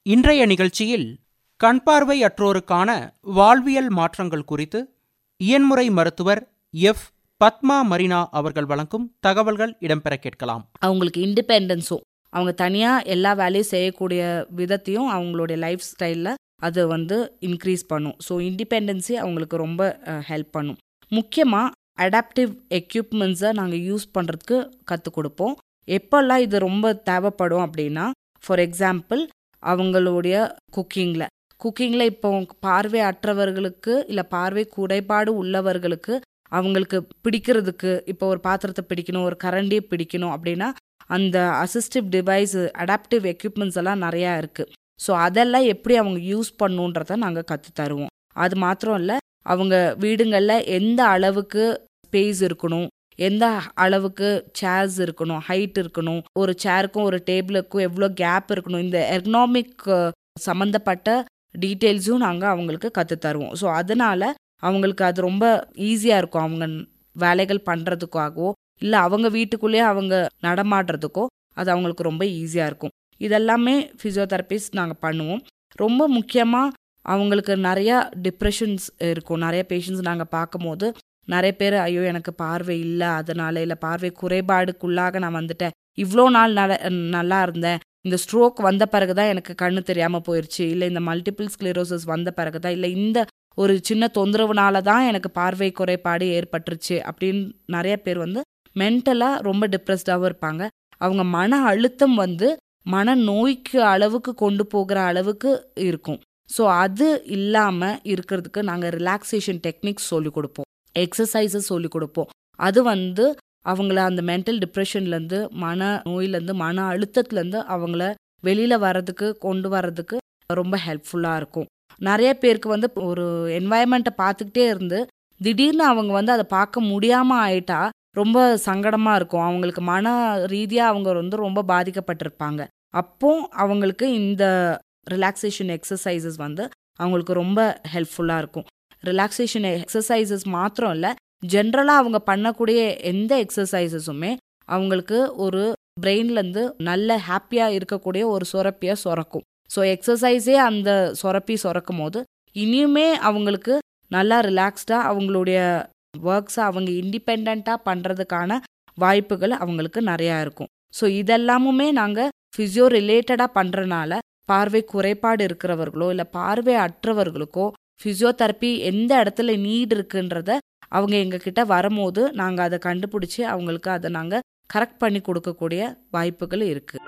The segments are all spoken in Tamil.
இன்றைய நிகழ்ச்சியில் கண் பார்வையற்றோருக்கான வாழ்வியல் மாற்றங்கள் குறித்து இயன்முறை மருத்துவர் எஃப் பத்மா மரினா அவர்கள் வழங்கும் தகவல்கள் இடம்பெற கேட்கலாம் அவங்களுக்கு இண்டிபெண்டன்ஸும் அவங்க தனியாக எல்லா வேலையும் செய்யக்கூடிய விதத்தையும் அவங்களுடைய லைஃப் ஸ்டைலில் அது வந்து இன்க்ரீஸ் பண்ணும் ஸோ இண்டிபெண்டன்ஸி அவங்களுக்கு ரொம்ப ஹெல்ப் பண்ணும் முக்கியமாக அடாப்டிவ் எக்யூப்மெண்ட்ஸை நாங்கள் யூஸ் பண்ணுறதுக்கு கற்றுக் கொடுப்போம் எப்போல்லாம் இது ரொம்ப தேவைப்படும் அப்படின்னா ஃபார் எக்ஸாம்பிள் அவங்களுடைய குக்கிங்கில் குக்கிங்கில் இப்போ பார்வை அற்றவர்களுக்கு இல்லை பார்வை குறைபாடு உள்ளவர்களுக்கு அவங்களுக்கு பிடிக்கிறதுக்கு இப்போ ஒரு பாத்திரத்தை பிடிக்கணும் ஒரு கரண்டியை பிடிக்கணும் அப்படின்னா அந்த அசிஸ்டிவ் டிவைஸ் அடாப்டிவ் எக்யூப்மெண்ட்ஸ் எல்லாம் நிறையா இருக்குது ஸோ அதெல்லாம் எப்படி அவங்க யூஸ் பண்ணுன்றத நாங்கள் கற்று தருவோம் அது மாத்திரம் இல்லை அவங்க வீடுங்களில் எந்த அளவுக்கு ஸ்பேஸ் இருக்கணும் எந்த அளவுக்கு சேர்ஸ் இருக்கணும் ஹைட் இருக்கணும் ஒரு சேருக்கும் ஒரு டேபிளுக்கும் எவ்வளோ கேப் இருக்கணும் இந்த எர்னாமிக் சம்மந்தப்பட்ட டீட்டெயில்ஸும் நாங்கள் அவங்களுக்கு கற்று தருவோம் ஸோ அதனால அவங்களுக்கு அது ரொம்ப ஈஸியாக இருக்கும் அவங்க வேலைகள் பண்ணுறதுக்காகவோ இல்லை அவங்க வீட்டுக்குள்ளேயே அவங்க நடமாடுறதுக்கோ அது அவங்களுக்கு ரொம்ப ஈஸியாக இருக்கும் இதெல்லாமே ஃபிசியோதெரபிஸ்ட் நாங்கள் பண்ணுவோம் ரொம்ப முக்கியமாக அவங்களுக்கு நிறையா டிப்ரெஷன்ஸ் இருக்கும் நிறைய பேஷண்ட்ஸ் நாங்கள் பார்க்கும்போது நிறைய பேர் ஐயோ எனக்கு பார்வை இல்லை அதனால இல்லை பார்வை குறைபாடுக்குள்ளாக நான் வந்துட்டேன் இவ்வளோ நாள் நல்ல நல்லா இருந்தேன் இந்த ஸ்ட்ரோக் வந்த பிறகு தான் எனக்கு கண்ணு தெரியாமல் போயிடுச்சு இல்லை இந்த மல்டிபிள் ஸ்க்ளரோசிஸ் வந்த பிறகு தான் இல்லை இந்த ஒரு சின்ன தொந்தரவுனால தான் எனக்கு பார்வை குறைபாடு ஏற்பட்டுருச்சு அப்படின்னு நிறைய பேர் வந்து மென்டலாக ரொம்ப டிப்ரெஸ்டாகவும் இருப்பாங்க அவங்க மன அழுத்தம் வந்து மன நோய்க்கு அளவுக்கு கொண்டு போகிற அளவுக்கு இருக்கும் ஸோ அது இல்லாமல் இருக்கிறதுக்கு நாங்கள் ரிலாக்ஸேஷன் டெக்னிக்ஸ் சொல்லிக் கொடுப்போம் எக்ஸசைசஸ் சொல்லிக் கொடுப்போம் அது வந்து அவங்கள அந்த மென்டல் டிப்ரெஷன்லேருந்து மன நோயிலேருந்து மன அழுத்தத்துலேருந்து அவங்கள வெளியில் வர்றதுக்கு கொண்டு வர்றதுக்கு ரொம்ப ஹெல்ப்ஃபுல்லாக இருக்கும் நிறைய பேருக்கு வந்து ஒரு என்வாயன்மெண்ட்டை பார்த்துக்கிட்டே இருந்து திடீர்னு அவங்க வந்து அதை பார்க்க முடியாமல் ஆயிட்டா ரொம்ப சங்கடமாக இருக்கும் அவங்களுக்கு மன ரீதியாக அவங்க வந்து ரொம்ப பாதிக்கப்பட்டிருப்பாங்க அப்போ அவங்களுக்கு இந்த ரிலாக்ஸேஷன் எக்ஸசைசஸ் வந்து அவங்களுக்கு ரொம்ப ஹெல்ப்ஃபுல்லாக இருக்கும் ரிலாக்ஸேஷன் எக்ஸசைசஸ் மாத்திரம் இல்லை ஜென்ரலாக அவங்க பண்ணக்கூடிய எந்த எக்ஸசைசஸுமே அவங்களுக்கு ஒரு பிரெயின்லேருந்து நல்ல ஹாப்பியாக இருக்கக்கூடிய ஒரு சுரப்பியாக சுரக்கும் ஸோ எக்ஸசைஸே அந்த சுரப்பி சுரக்கும் போது இனியுமே அவங்களுக்கு நல்லா ரிலாக்ஸ்டாக அவங்களுடைய ஒர்க்ஸை அவங்க இண்டிபெண்ட்டாக பண்ணுறதுக்கான வாய்ப்புகள் அவங்களுக்கு நிறையா இருக்கும் ஸோ இதெல்லாமுமே நாங்கள் ஃபிசியோ ரிலேட்டடாக பண்ணுறனால பார்வை குறைபாடு இருக்கிறவர்களோ இல்லை பார்வை அற்றவர்களுக்கோ ஃபிசியோதெரப்பி எந்த இடத்துல நீட் இருக்குன்றத அவங்க எங்ககிட்ட வரும்போது நாங்கள் அதை கண்டுபிடிச்சி அவங்களுக்கு அதை நாங்கள் கரெக்ட் பண்ணி கொடுக்கக்கூடிய வாய்ப்புகள் இருக்குது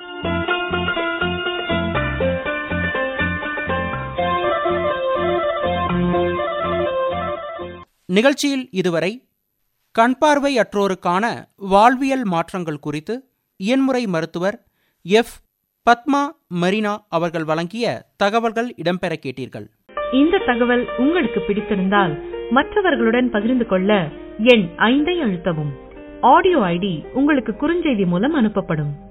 நிகழ்ச்சியில் இதுவரை கண் பார்வை அற்றோருக்கான வாழ்வியல் மாற்றங்கள் குறித்து இயன்முறை மருத்துவர் எஃப் பத்மா மரினா அவர்கள் வழங்கிய தகவல்கள் இடம்பெற கேட்டீர்கள் இந்த தகவல் உங்களுக்கு பிடித்திருந்தால் மற்றவர்களுடன் பகிர்ந்து கொள்ள எண் ஐந்தை அழுத்தவும் ஆடியோ ஐடி உங்களுக்கு குறுஞ்செய்தி மூலம் அனுப்பப்படும்